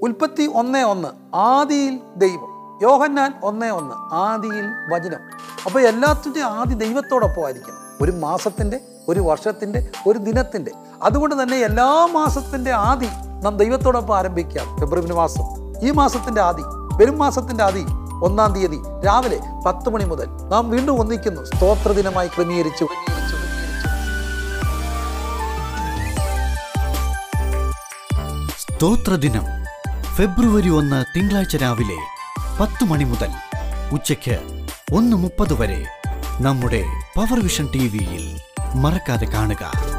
ഉൽപ്പത്തി ഒന്നേ ഒന്ന് ആദിയിൽ ദൈവം യോഹന്നാൻ ഒന്നേ ഒന്ന് ആദിയിൽ വചനം അപ്പോൾ എല്ലാത്തിൻ്റെയും ആദി ദൈവത്തോടൊപ്പം ആയിരിക്കണം ഒരു മാസത്തിൻ്റെ ഒരു വർഷത്തിൻ്റെ ഒരു ദിനത്തിൻ്റെ അതുകൊണ്ട് തന്നെ എല്ലാ മാസത്തിൻ്റെ ആദി നാം ദൈവത്തോടൊപ്പം ആരംഭിക്കാം ഫെബ്രുവരി മാസം ഈ മാസത്തിൻ്റെ ആദി വരും മാസത്തിൻ്റെ ആദി ഒന്നാം തീയതി രാവിലെ പത്ത് മണി മുതൽ നാം വീണ്ടും ഒന്നിക്കുന്നു സ്തോത്ര ദിനമായി ക്രമീകരിച്ചു ക്രമീകരിച്ചു ക്രമീകരിച്ചു സ്തോത്രദിനം ഫെബ്രുവരി ഒന്ന് തിങ്കളാഴ്ച രാവിലെ പത്ത് മണി മുതൽ ഉച്ചയ്ക്ക് ഒന്ന് മുപ്പത് വരെ നമ്മുടെ പവർ വിഷൻ ടി വിയിൽ മറക്കാതെ കാണുക